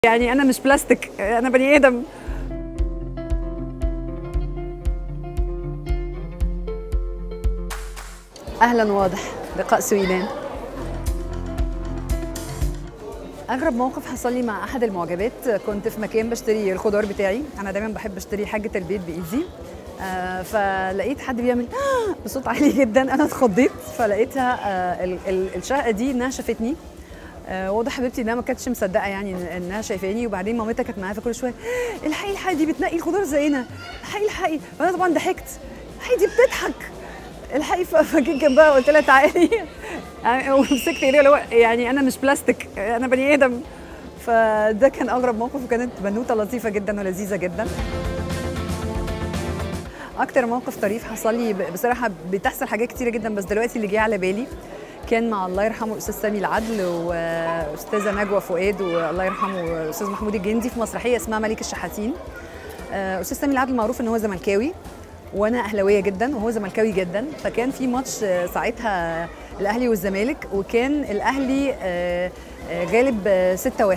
يعني انا مش بلاستيك انا بني ادم اهلا واضح لقاء سويدان اغرب موقف حصل لي مع احد المعجبات كنت في مكان بشتري الخضار بتاعي انا دايما بحب اشتري حاجه البيت بايدي آه فلقيت حد بيعمل بصوت عالي جدا انا اتخضيت فلقيتها آه ال- ال- الشقه دي انها شافتني آه واضح حبيبتي انها ما كانتش مصدقه يعني إن- انها شايفاني وبعدين مامتها كانت معايا فكل شويه الحقي الحقي دي بتنقي الخضار زينا الحقي الحقي وانا طبعا ضحكت الحقي دي بتضحك الحقي ف- فجيت جنبها وقلت لها تعالي يعني ومسكت ايديها اللي هو يعني انا مش بلاستيك انا بني ادم فده كان اغرب موقف وكانت بنوته لطيفه جدا ولذيذه جدا اكتر موقف طريف حصل لي ب- بصراحه بتحصل حاجات كتيره جدا بس دلوقتي اللي جه على بالي كان مع الله يرحمه الاستاذ سامي العدل واستاذه نجوى فؤاد والله يرحمه الاستاذ محمود الجندي في مسرحيه اسمها ملك الشحاتين آه، استاذ سامي العدل معروف ان هو زملكاوي وانا اهلاويه جدا وهو زملكاوي جدا فكان في ماتش آه، ساعتها الاهلي والزمالك وكان الاهلي آه، آه، غالب 6-1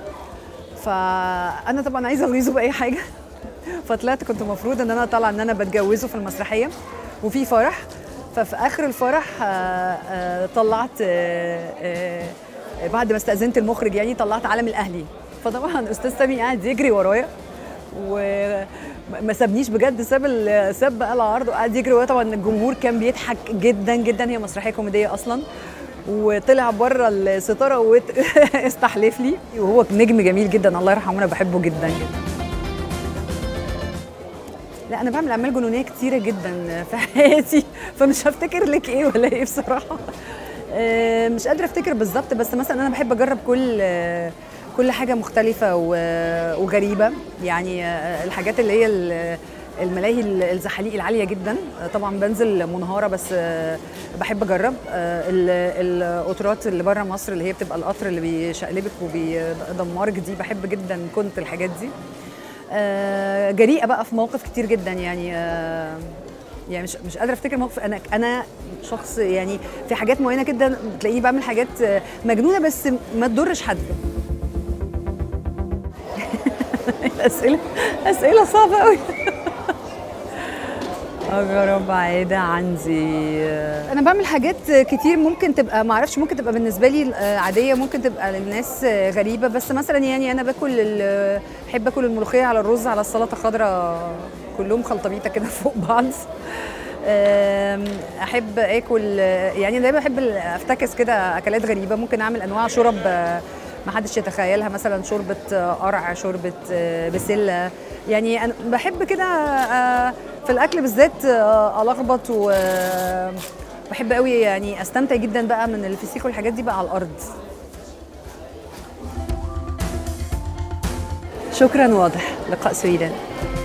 فانا طبعا عايزه اغيظه باي حاجه فطلعت كنت المفروض ان انا طالعه ان انا بتجوزه في المسرحيه وفي فرح ففي اخر الفرح آه، آه، طلعت آه، آه، بعد ما استاذنت المخرج يعني طلعت علم الاهلي فطبعا استاذ سامي قاعد يجري ورايا وما سابنيش بجد ساب ال- ساب بقى العرض وقعد يجري ورايا طبعا الجمهور كان بيضحك جدا جدا هي مسرحيه كوميديه اصلا وطلع بره الستاره واستحلف لي وهو نجم جميل جدا الله يرحمه انا بحبه جدا جدا لا انا بعمل اعمال جنونيه كتيره جدا في حياتي فمش هفتكر لك ايه ولا ايه بصراحه آه، مش قادره افتكر بالظبط بس مثلا انا بحب اجرب كل آه، كل حاجه مختلفه و- وغريبه يعني آه، الحاجات اللي هي ال- الملاهي الزحاليق العاليه جدا آه، طبعا بنزل منهاره بس آه، بحب اجرب آه، ال- القطارات اللي بره مصر اللي هي بتبقى القطر اللي بيشقلبك وبيدمرك دي بحب جدا كنت الحاجات دي آه، جريئه بقى في مواقف كتير جدا يعني آه، يعني مش مش قادره افتكر موقف انا انا شخص يعني في حاجات معينه كده تلاقيني بعمل حاجات آه، مجنونه بس ما تضرش حد اسئله اسئله صعبه قوي اغرب عاده عندي انا بعمل حاجات كتير ممكن تبقى ما اعرفش ممكن تبقى بالنسبه لي عاديه ممكن تبقى للناس غريبه بس مثلا يعني انا باكل ال- بحب اكل الملوخيه على الرز على السلطه خضراء كلهم خلطبيطه كده فوق بعض أم، احب اكل يعني دايما بحب افتكس كده اكلات غريبه ممكن اعمل انواع شرب آه، ما حدش يتخيلها مثلا شوربه آه، قرع شوربه آه، بسله يعني انا بحب كده آه، في الاكل بالذات آه، الخبط وبحب قوي يعني استمتع جدا بقى من الفسيخ والحاجات دي بقى على الارض شكرا واضح لقاء سويدان